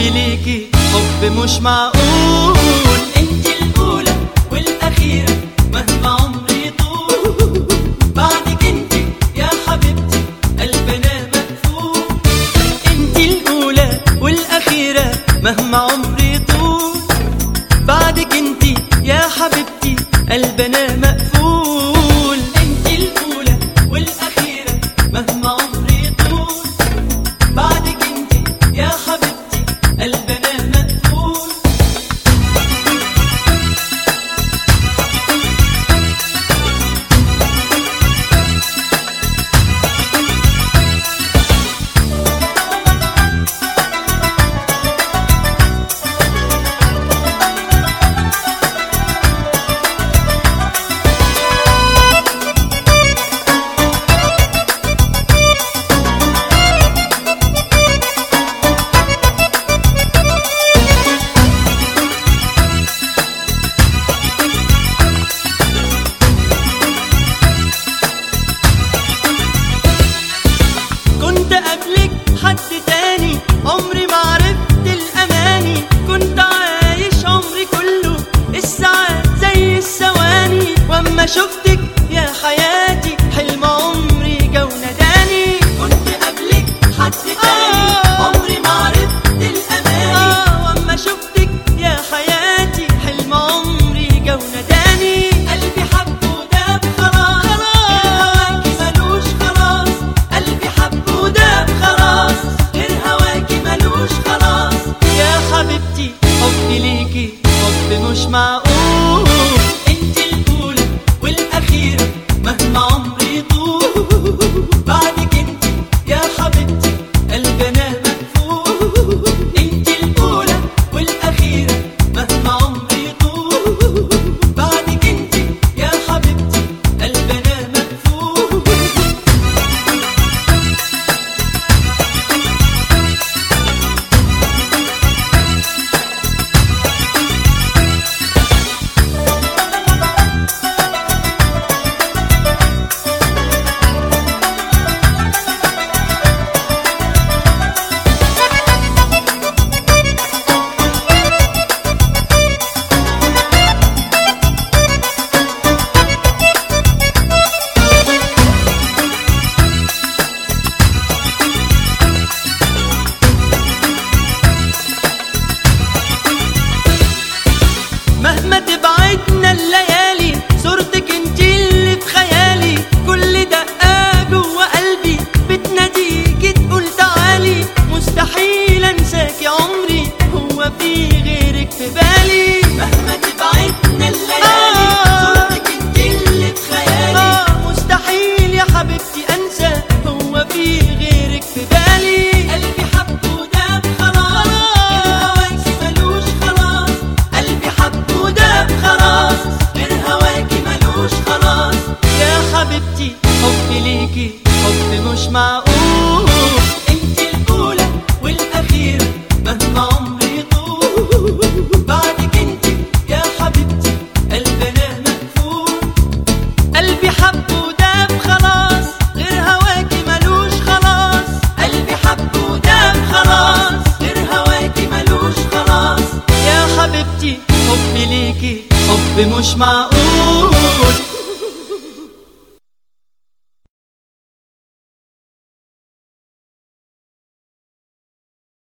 حبي ليكي حب مش معقول انت الاولى والاخيره مهما عمري طول بعدك انت يا حبيبتي قلبنا مقفول انت الاولى والاخيره مهما عمري طول بعدك انت يا حبيبتي قلبنا مقفول انت الاولى والاخيره مهما عمري طول بعدك انت يا حبيبتي قلبنا مقفول كنت قبلك حد تاني عمري ما عرفت الأماني كنت عايش عمري كله الساعات زي الثواني واما شفتك يا حياتي حلم عمري جو نداني كنت قبلك حد تاني عمري ما عرفت الأماني واما شفتك يا حياتي حلم عمري جو نداني قلبي حب وداب خلاص هواكي ملوش خلاص قلبي حب وداب خلاص غير هواكي ملوش خلاص يا حبيبتي حبي ليكي حب مش معقول انت الاولى والاخيره مهما عمري طول بعدك انت يا حبيبتي قلبنا مقفول انت الاولى والاخيره مهما عمري طول بعدك انت يا حبيبتي قلبنا مقفول مهما تبعدنا الليالي صورتك انت اللي في خيالي كل دقة جوه قلبي بتناديكي تقول تعالي مستحيل انساك يا عمري هو في غيرك في بالي مهما تبعدنا الليالي صورتك انت اللي في خيالي مستحيل يا حبيبتي انسى هو في غيرك في بالي قلبي حب وداب خلاص هواكي ملوش خلاص قلبي حب وداب خلاص غير هواكي ملوش خلاص يا حبيبتي حبي ليكي حب مش معقول انت الاولى والاخيره مهما عمري طول بعدك انت يا حبيبتي قلبنا مقفول قلبي حب وداب خلاص غير هواكي ملوش خلاص قلبي حب وداب خلاص غير هواكي ملوش خلاص يا حبيبتي حبي ليكي حب مش معقول